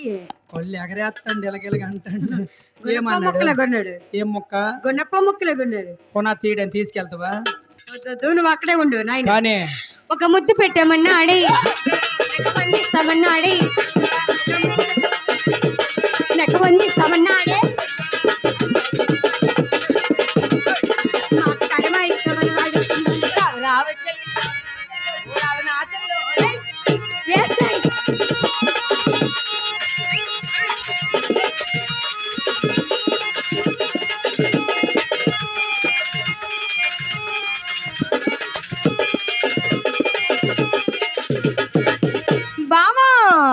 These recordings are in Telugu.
కళ్ళు ఎగరేస్తాండి ఇలాగిలగ అంటాడు గుణప్ప ఏమన్నాడు ముక్కలు కొన్నాడు ఏం మొక్క గుణప్ప ముక్కలు కొన్నాడు కొనా తీయడం తీసుకెళ్తావా వద్దొద్దు, నువ్వు అక్కడే ఉండు నాయన కానీ ఒక ముద్దు పెట్టామన్నా ఆడి ఇస్తామన్నా ఆడి నెక్క మంది ఇస్తామన్నా ఆడే మాకు కర్మ ఇస్తామని వాడు వేస్తాయి. బావా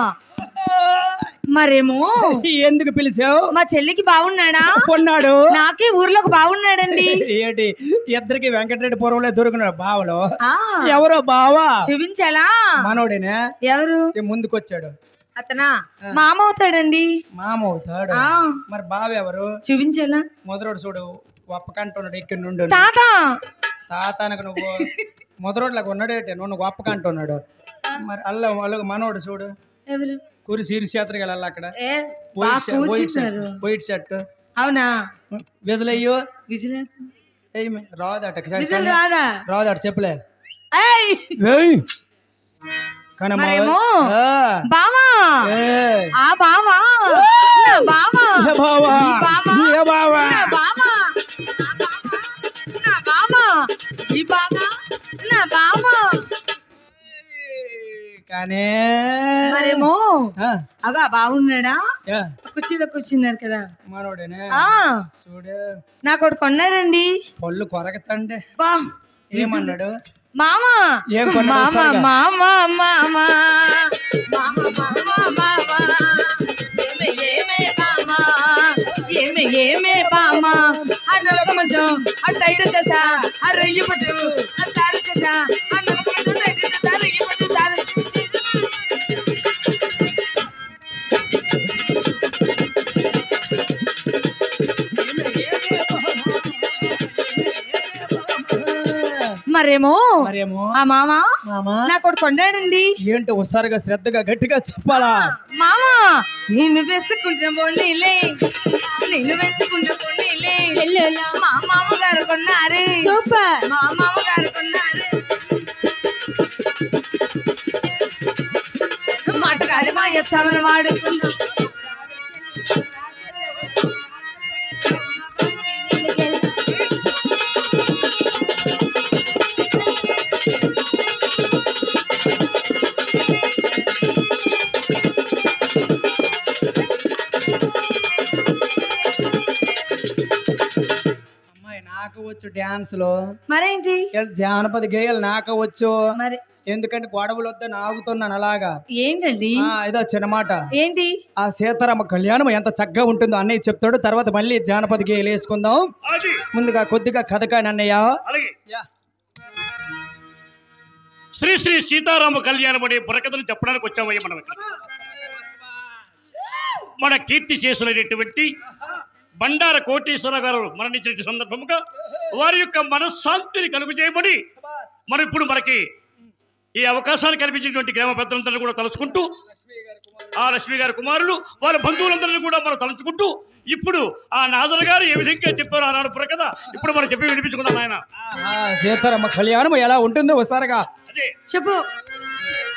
మరేమో ఎందుకు పిలిచావు మా చెల్లికి బాగున్నాడా కొన్నాడు నాకే ఊర్లోకి బాగున్నాడండి ఏంటి ఇద్దరికి వెంకటరెడ్డి పూర్వంలో దొరికినాడు బావలో ఆ ఎవరో బావా చూపించాలా మనోడేనే ఎవరు ఈ ముందుకొచ్చాడు అతనా మామ అవుతాడండి మామ అవుతాడు ఆ మరి బావ ఎవరు చూపించాలా మొదరోడు చూడు ఒప్పకంటున్నాడు ఇక్కడ నుండి తాత తాతానకు నువ్వు మొదరోడ్లకు ఉన్నాడేటే నువ్వు నువ్వు ఒప్పకంటున్నాడు మరి అల్ల వాళ్ళకి మనోడు చూడు ఎవరు కూరి సీరిసేత్రకి వెళ్ళాలి అక్కడ a white shirt- white shirt కూర్చున్నారు వైట్ షర్ట్ అవునా విజలయ్యో విజిల్ ఏమి రాదట విజిల్ రాదా రాదట చెప్పలే ఏయ్ ఏయ్ కానీ మా- మరేమో ఆ, బావా ఏయ్. ఆ బావా నా బావా ఏ బావా ఈ బావా ఏ బావా నా బావా నా బావా ఈ బావా నా బావా కానీ మరేమో ఆ, అగా బాగున్నాడా ఏ, కుర్చీలో కూర్చున్నారు కదా మనోడేనే ఆ చూడు నాకు ఒకటి కొన్నాడండి పళ్ళు కొరకతండే బా ఏమన్నాడు మామా ఏం కొన్నాడు మామ ఒకసారిగా? మామ మామ మామ మామ మామ ఏమే ఏమే మామ ఏమే ఏమే మామ అన్నలకు మంచం అట్ట ఇటు చేసా ఆ రొయ్యి పట్టు ఆ తారు చేసా అన్నలకు మంచం ఇటు చేసా రొయ్యి పట్టు తారు మరేమో మరేమో ఆ మామ మామా నాకు ఒకటి కొన్నాడండి ఏంటి ఒకసారిగా శ్రద్ధగా గట్టిగా చెప్పాలా మామా నిన్ను వేసుకుంటే పోనీలే నిన్ను వేసుకుంటే పోనీలే మా మామగారు కొన్నారు సూపర్ మా మామగారు కొన్నారు మాటగారి మా ఎత్తమని వాడుకుందాం అమ్మాయి నాకు వచ్చు డాన్స్ లో మరేంటి వీళ్ళ జానపద గేయాలు నాకు వచ్చు మరి ఎందుకంటే గొడవలు వద్దని ఆగుతున్నాను అలాగా ఏంటండి ఆ, ఇదో చిన్న మాట ఏంటి ఆ సీతారామ కళ్యాణం ఎంత చక్కగా ఉంటుందో అన్నయ్య చెప్తాడు తర్వాత మళ్ళీ జానపద గేయాలు వేసుకుందాం అది ముందుగా కొద్దిగా కథ కానీ అన్నయ్య అలాగే యా. శ్రీ శ్రీ సీతారామ కళ్యాణం అనే బుర్రకథను చెప్పడానికి వచ్చామయ్య మనం ఇక్కడ మన కీర్తి చేసినటువంటి బండార కోటేశ్వర గారు మరణించిన సందర్భముగా వారి యొక్క మనశ్శాంతిని కలుగు చేయబడి మరి ఇప్పుడు మనకి ఈ అవకాశాన్ని కల్పించినటువంటి గ్రామ పెద్దలందరినీ కూడా తలుచుకుంటూ ఆ లక్ష్మి గారి కుమారులు వాళ్ళ బంధువులందరినీ కూడా మనం తలుచుకుంటూ ఇప్పుడు ఆ నాదర్ గారు ఏ విధంగా చెప్పారు ఆనాడు బుర్రకథ ఇప్పుడు మనం చెప్పి వినిపించుకుందాం ఆయన ఆ, సీతారామ కళ్యాణం ఎలా ఉంటుందో ఒకసారిగా అదే చెప్పు